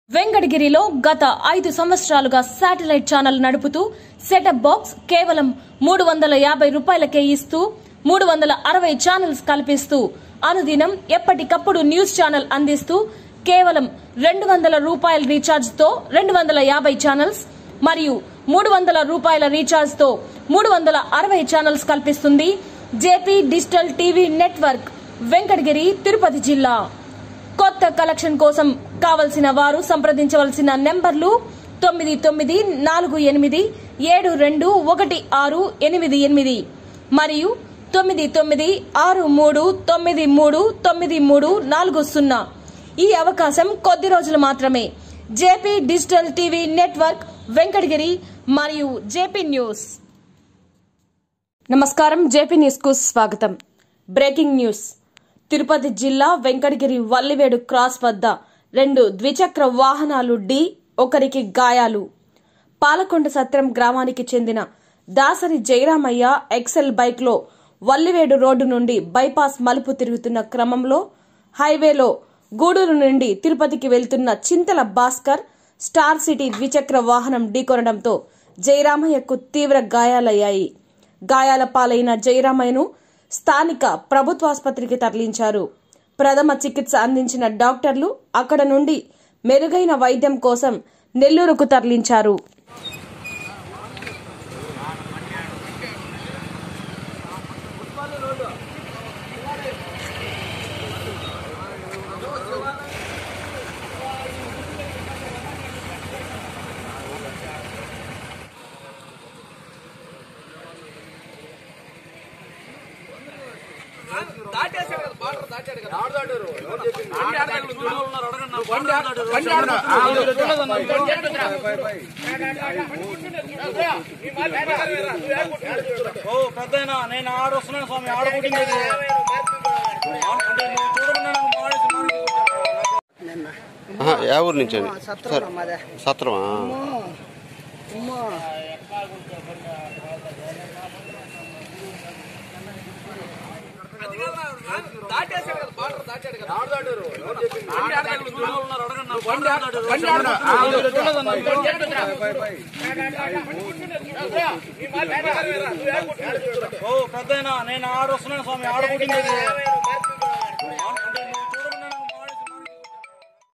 వెంకటగిరిలో గత ఐదు సంవత్సరాలుగా శాటిలైట్ ఛానల్ నడుపుతూ సెటప్ బాక్స్ కేవలం మూడు వందల యాభై రూపాయలకే ఇస్తూ మూడు వందల అరవై ఛానల్స్ కల్పిస్తూ అనుదినం ఎప్పటికప్పుడు న్యూస్ ఛానల్ అందిస్తూ కేవలం రెండు వందల రూపాయల రీఛార్జ్ తో రెండు వందల యాభై ఛానల్స్ మరియు మూడు వందల రూపాయల రీఛార్జ్ తో మూడు వందల అరవై ఛానల్స్ కల్పిస్తుంది JP digital TV network Venkatagiri Tirupati జిల్లా కొత్త కలెక్షన్ కోసం కావలసిన వారు సంప్రదించవలసిన నెంబర్లు తొమ్మిది తొమ్మిది నాలుగు ఎనిమిది ఏడు రెండు ఒకటి ఆరు ఎనిమిది ఎనిమిది మరియు తొమ్మిది తొమ్మిది ఆరు మూడు తొమ్మిది మూడు తొమ్మిది మూడు నాలుగు సున్నా ఈ అవకాశం కొద్ది రోజులు మాత్రమే JP digital TV network Venkatagiri మరియు జేపీ న్యూస్ నమస్కారం జేపీ న్యూస్ కు స్వాగతం బ్రేకింగ్ న్యూస్ తిరుపతి జిల్లా వెంకటగిరి వల్లివేడు క్రాస్ వద్ద రెండు ద్విచక్ర వాహనాలు ఢీ ఒకరికి గాయాలు పాలకొండ సత్రం గ్రామానికి చెందిన దాసరి జయరామయ్య ఎక్సెల్ బైక్ లో వల్లివేడు రోడ్డు నుండి బైపాస్ మలుపు తిరుగుతున్న క్రమంలో హైవేలో గూడూరు నుండి తిరుపతికి వెళ్తున్న చింతల భాస్కర్ స్టార్ సిటీ ద్విచక్ర వాహనం ఢీకొనడంతో జయరామయ్యకు తీవ్ర గాయాలయ్యాయి గాయాల పాలైన జయరామయ్యను స్థానిక ప్రభుత్వాసుపత్రికి తరలించారు ప్రథమ చికిత్స అందించిన డాక్టర్లు అక్కడ నుండి మెరుగైన వైద్యం కోసం నెల్లూరుకు తరలించారు దాటేశాడు కదా బార్డర్ దాటాడు కదా ఆడు దాటారు బండి ఆడతాడు చూడు ఉన్నారు అడగండి బండి ఆడతాడు బండి ఓ పెద్దయినా నేను ఆడ వస్తున్నాను స్వామి ఆడ పుట్టింది ఇది. అంటే నువ్వు చూడకుండా నాకు మాడేసి మాడేసి కొట్టావు. ఆహా, ఏ ఊరు నుంచి అండి సత్రం మాదే సత్రమా అమ్మో దాటేశాడు కదా బార్డర్ దాటాడు కదా ఆడు దాటారు బండి ఆడతాడు చూడు ఉన్నారు అడగండి బండి ఆడతాడు బండి ఆడతాడు ఓ పెద్దయినా నేను ఆడ వస్తున్నాను స్వామి ఆడ పుట్టింది ఇది.